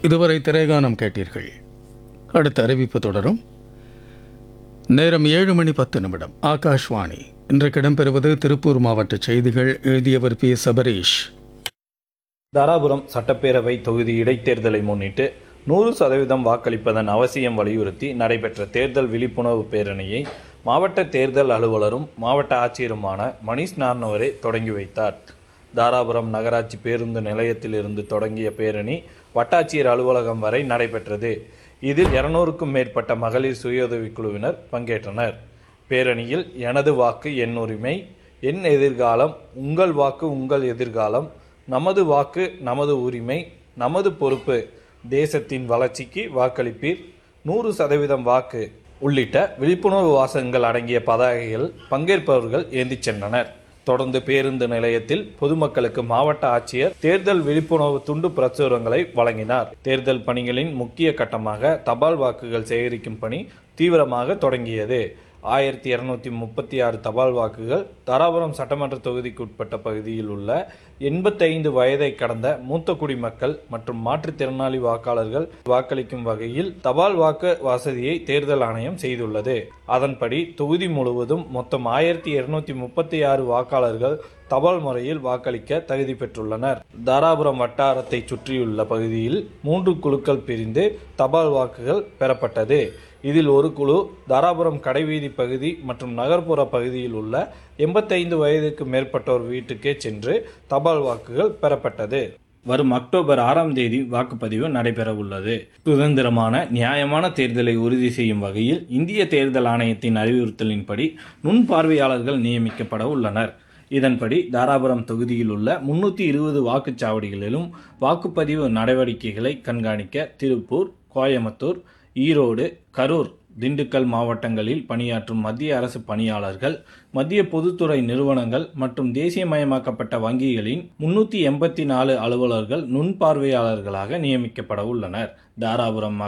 இதுவரை திரைகானம் கேட்டீர்கள் அடுத்த அறிவிப்பு தொடரும் நேரம் ஏழு மணி பத்து நிமிடம் ஆகாஷ்வாணி இன்றைக்கு இடம்பெறுவது திருப்பூர் மாவட்ட செய்திகள் எழுதியவர் பி சபரீஷ் தாராபுரம் சட்டப்பேரவை தொகுதி இடைத்தேர்தலை முன்னிட்டு நூறு சதவீதம் வாக்களிப்பதன் அவசியம் வலியுறுத்தி நடைபெற்ற தேர்தல் விழிப்புணர்வு பேரணியை மாவட்ட தேர்தல் அலுவலரும் மாவட்ட ஆட்சியருமான மணிஷ் நார்னவரே தொடங்கி வைத்தார் தாராபுரம் நகராட்சி பேருந்து நிலையத்திலிருந்து தொடங்கிய பேரணி வட்டாட்சியர் அலுவலகம் வரை நடைபெற்றது இதில் இருநூறுக்கும் மேற்பட்ட மகளிர் சுயஉதவிக் குழுவினர் பங்கேற்றனர் பேரணியில் எனது வாக்கு என் உரிமை என் எதிர்காலம் உங்கள் வாக்கு உங்கள் எதிர்காலம் நமது வாக்கு நமது உரிமை நமது பொறுப்பு தேசத்தின் வளர்ச்சிக்கு வாக்களிப்பீர் நூறு சதவீதம் வாக்கு உள்ளிட்ட விழிப்புணர்வு வாசகங்கள் அடங்கிய பதாகைகள் பங்கேற்பவர்கள் ஏந்திச் சென்றனர் தொடர்ந்து பேருந்து நிலையத்தில் பொதுமக்களுக்கு மாவட்ட ஆட்சியர் தேர்தல் விழிப்புணர்வு துண்டு பிரசுரங்களை வழங்கினார் தேர்தல் பணிகளின் முக்கிய கட்டமாக தபால் வாக்குகள் சேகரிக்கும் பணி தீவிரமாக தொடங்கியது ஆயிரத்தி இருநூத்தி முப்பத்தி ஆறு தபால் வாக்குகள் தாராபுரம் சட்டமன்ற தொகுதிக்கு உட்பட்ட பகுதியில் உள்ள எண்பத்தைந்து வயதை கடந்த மூத்த குடிமக்கள் மற்றும் மாற்றுத்திறனாளி வாக்காளர்கள் வாக்களிக்கும் வகையில் தபால் வாக்கு வசதியை தேர்தல் ஆணையம் செய்துள்ளது அதன்படி தொகுதி முழுவதும் மொத்தம் ஆயிரத்தி இருநூத்தி முப்பத்தி ஆறு வாக்காளர்கள் தபால் முறையில் வாக்களிக்க தகுதி பெற்றுள்ளனர் தாராபுரம் வட்டாரத்தை சுற்றியுள்ள பகுதியில் மூன்று குழுக்கள் பிரிந்து தபால் வாக்குகள் பெறப்பட்டது இதில் ஒரு குழு தாராபுரம் கடைவீதி பகுதி மற்றும் நகர்ப்புற பகுதியில் உள்ள எண்பத்தைந்து வயதுக்கு மேற்பட்டோர் வீட்டுக்கே சென்று தபால் வாக்குகள் பெறப்பட்டது வரும் அக்டோபர் ஆறாம் தேதி வாக்குப்பதிவு நடைபெற உள்ளது சுதந்திரமான நியாயமான தேர்தலை உறுதி செய்யும் வகையில் இந்திய தேர்தல் ஆணையத்தின் அறிவுறுத்தலின்படி நுண்பார்வையாளர்கள் நியமிக்கப்பட உள்ளனர் இதன்படி தாராபுரம் தொகுதியில் உள்ள முன்னூற்றி இருபது வாக்குச்சாவடிகளிலும் வாக்குப்பதிவு நடவடிக்கைகளை கண்காணிக்க திருப்பூர் கோயம்புத்தூர் ஈரோடு கரூர் திண்டுக்கல் மாவட்டங்களில் பணியாற்றும் மத்திய அரசு பணியாளர்கள் மத்திய பொதுத்துறை நிறுவனங்கள் மற்றும் தேசியமயமாக்கப்பட்ட வங்கிகளின் முன்னூற்றி எண்பத்தி நாலு அலுவலர்கள் நுண்பார்வையாளர்களாக நியமிக்கப்பட உள்ளனர் தாராபுரம்